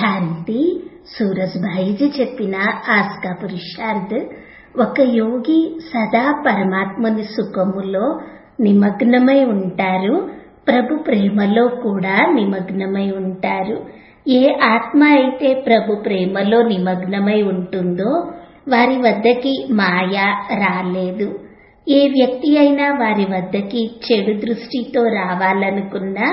శాంతి సూరజ్భాయిజీ చెప్పిన ఆస్కా పురుషార్థ్ ఒక యోగి సదా పరమాత్మని సుఖములో నిమగ్నమై ఉంటారు ప్రభు ప్రేమలో కూడా నిమగ్నమై ఉంటారు ఏ ఆత్మ అయితే ప్రభు ప్రేమలో నిమగ్నమై ఉంటుందో వారి వద్దకి మాయ రాలేదు ఏ వ్యక్తి అయినా వారి వద్దకి చెడు దృష్టితో రావాలనుకున్నా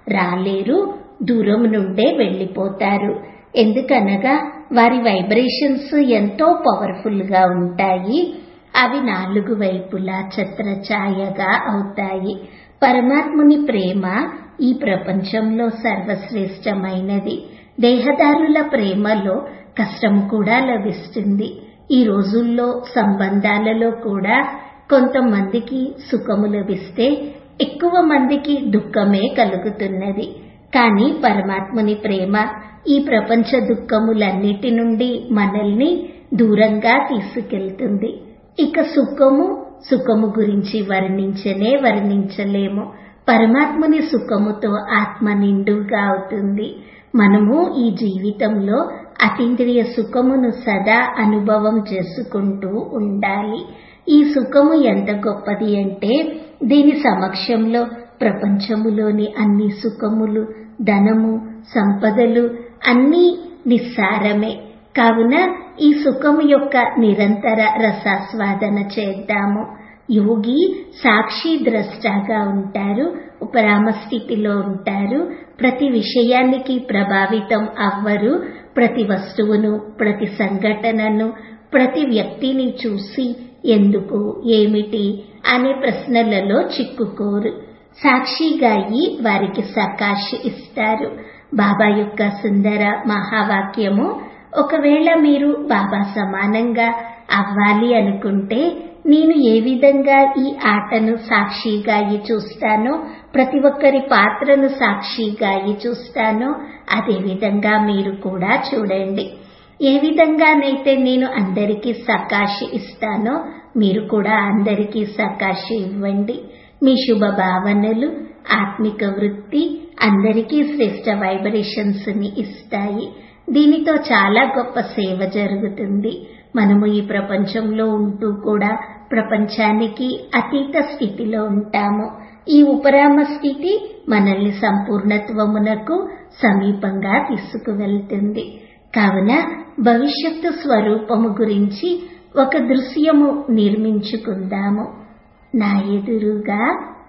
రాలేరు దూరం నుండే వెళ్ళిపోతారు ఎందుకనగా వారి వైబ్రేషన్స్ ఎంతో పవర్ఫుల్ గా ఉంటాయి అవి నాలుగు వైపులా ఛత్రఛాయగా అవుతాయి పరమాత్ముని ప్రేమ ఈ ప్రపంచంలో సర్వశ్రేష్టమైనది దేహదారుల ప్రేమలో కష్టం కూడా లభిస్తుంది ఈ రోజుల్లో సంబంధాలలో కూడా కొంతమందికి సుఖము లభిస్తే ఎక్కువ మందికి దుఃఖమే కలుగుతున్నది కానీ పరమాత్ముని ప్రేమ ఈ ప్రపంచ దుఃఖములన్నిటి నుండి మనల్ని దూరంగా తీసుకెళ్తుంది ఇక సుఖము సుఖము గురించి వర్ణించనే వర్ణించలేము పరమాత్ముని సుఖముతో ఆత్మ నిండుగా అవుతుంది మనము ఈ జీవితంలో అతీంద్రియ సుఖమును సదా అనుభవం చేసుకుంటూ ఉండాలి ఈ సుఖము ఎంత గొప్పది అంటే దీని సమక్షంలో ప్రపంచములోని అన్ని సుఖములు ధనము సంపదలు అన్నీ నిస్సారమే కావున ఈ సుఖము యొక్క నిరంతర రసాస్వాదన చేద్దాము యోగి సాక్షి ద్రష్టగా ఉంటారు ఉపరామ స్థితిలో ఉంటారు ప్రతి విషయానికి ప్రభావితం అవ్వరు ప్రతి వస్తువును ప్రతి సంఘటనను ప్రతి వ్యక్తిని చూసి ఎందుకు ఏమిటి అనే ప్రశ్నలలో చిక్కుకోరు సాక్షిగా అయి వారికి సకాష్ ఇస్తారు బాబా యొక్క సుందర మహావాక్యము ఒకవేళ మీరు బాబా సమానంగా అవ్వాలి అనుకుంటే నేను ఏ విధంగా ఈ ఆటను సాక్షిగా అయి చూస్తానో ప్రతి ఒక్కరి పాత్రను సాక్షిగా అయి చూస్తానో అదే విధంగా మీరు కూడా చూడండి ఏ విధంగానైతే నేను అందరికీ సకాశి ఇస్తానో మీరు కూడా అందరికీ సకాశి ఇవ్వండి మీ శుభ భావనలు ఆత్మిక వృత్తి అందరికీ శ్రేష్ట వైబ్రేషన్స్ ని ఇస్తాయి దీనితో చాలా గొప్ప సేవ జరుగుతుంది మనము ఈ ప్రపంచంలో ఉంటూ కూడా ప్రపంచానికి అతీత స్థితిలో ఉంటాము ఈ ఉపరామ స్థితి మనల్ని సంపూర్ణత్వమునకు సమీపంగా తీసుకువెళ్తుంది కావున భవిష్యత్తు స్వరూపము గురించి ఒక దృశ్యము నిర్మించుకుందాము నా ఎదురుగా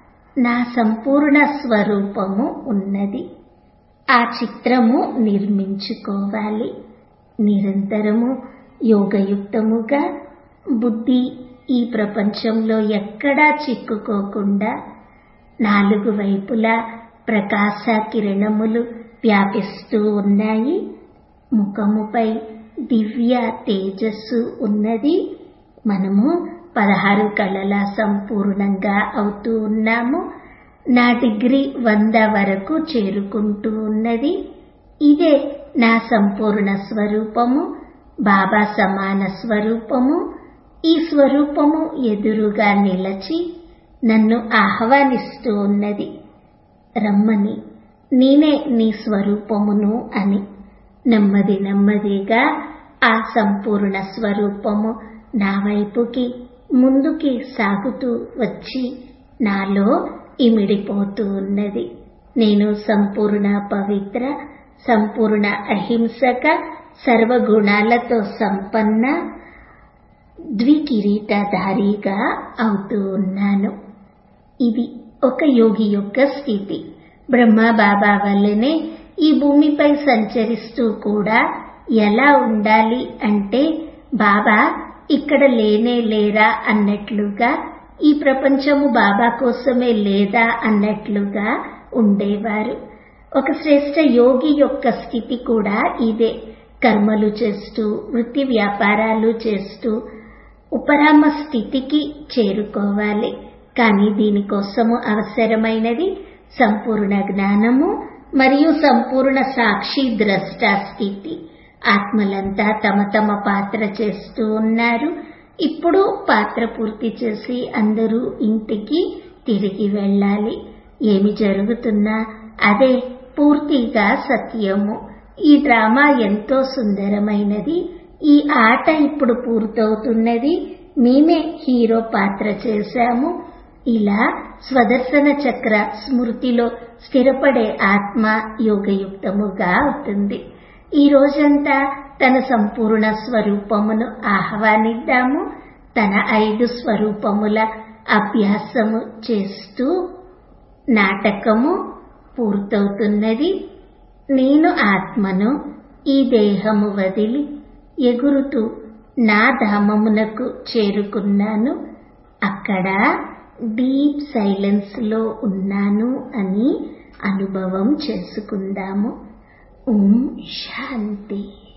నా సంపూర్ణ స్వరూపము ఉన్నది ఆ చిత్రము నిర్మించుకోవాలి నిరంతరము యోగయుక్తముగా బుద్ధి ఈ ప్రపంచంలో ఎక్కడా చిక్కుకోకుండా నాలుగు వైపులా ప్రకాశ కిరణములు వ్యాపిస్తూ ఉన్నాయి ముఖముపై దివ్య తేజస్సు ఉన్నది మనము పదహారు కళల సంపూర్ణంగా అవుతూ ఉన్నాము నా డిగ్రీ వంద వరకు చేరుకుంటూ ఉన్నది ఇదే నా సంపూర్ణ స్వరూపము బాబా సమాన స్వరూపము ఈ స్వరూపము ఎదురుగా నిలచి నన్ను ఆహ్వానిస్తూ ఉన్నది రమ్మని నేనే నీ స్వరూపమును అని నెమ్మది నెమ్మదిగా ఆ సంపూర్ణ స్వరూపము నా వైపుకి ముందుకి సాగుతూ వచ్చి నాలో ఇమిడిపోతూ ఉన్నది నేను సంపూర్ణ పవిత్ర సంపూర్ణ అహింసక సర్వగుణాలతో సంపన్న ద్వికిరీటధారిగా అవుతూ ఉన్నాను ఇది ఒక యోగి యొక్క స్థితి బ్రహ్మ బాబా వల్లనే ఈ భూమిపై సంచరిస్తూ కూడా ఎలా ఉండాలి అంటే బాబా ఇక్కడ లేనే లేరా అన్నట్లుగా ఈ ప్రపంచము బాబా కోసమే లేదా అన్నట్లుగా ఉండేవారు ఒక శ్రేష్ట యోగి యొక్క స్థితి కూడా ఇదే కర్మలు చేస్తూ వృత్తి వ్యాపారాలు చేస్తూ ఉపరామ స్థితికి చేరుకోవాలి కానీ దీనికోసము అవసరమైనది సంపూర్ణ జ్ఞానము మరియు సంపూర్ణ సాక్షి ద్రష్ట స్థితి ఆత్మలంతా తమ తమ పాత్ర చేస్తూ ఉన్నారు ఇప్పుడు పాత్ర పూర్తి చేసి అందరూ ఇంటికి తిరిగి వెళ్ళాలి ఏమి జరుగుతున్నా అదే పూర్తిగా సత్యము ఈ డ్రామా ఎంతో సుందరమైనది ఈ ఆట ఇప్పుడు పూర్తవుతున్నది మేమే హీరో పాత్ర చేశాము ఇలా స్వదర్శన చక్ర స్మృతిలో స్థిరపడే ఆత్మ యోగయుక్తముగా అవుతుంది ఈ రోజంతా తన సంపూర్ణ స్వరూపమును ఆహ్వానిద్దాము తన ఐదు స్వరూపముల అభ్యాసము చేస్తూ నాటకము పూర్తవుతున్నది నేను ఆత్మను ఈ దేహము వదిలి ఎగురుతూ నా ధామమునకు చేరుకున్నాను అక్కడ డీప్ సైలెన్స్ లో ఉన్నాను అని అనుభవం చేసుకుందాము ఓం శాంతి